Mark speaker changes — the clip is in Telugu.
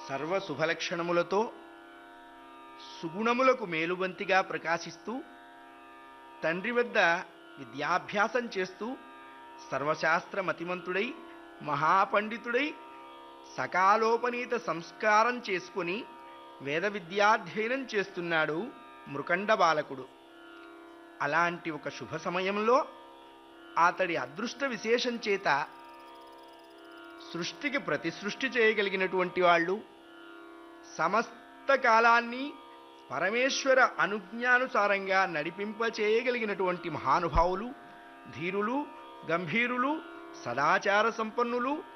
Speaker 1: సర్వ శుభలక్షణములతో సుగుణములకు మేలుబంతిగా ప్రకాశిస్తూ తండ్రి వద్ద విద్యాభ్యాసం చేస్తూ సర్వశాస్త్ర మతిమంతుడై మహాపండితుడై సకాలోపనీత సంస్కారం చేసుకుని వేద విద్యాధ్యయనం చేస్తున్నాడు మృకండ బాలకుడు అలాంటి ఒక శుభ సమయంలో అతడి అదృష్ట విశేషం చేత సృష్టికి ప్రతి సృష్టి చేయగలిగినటువంటి వాళ్ళు సమస్త కాలాన్ని పరమేశ్వర అనుజ్ఞానుసారంగా నడిపింపచేయగలిగినటువంటి మహానుభావులు ధీరులు గంభీరులు సదాచార సంపన్నులు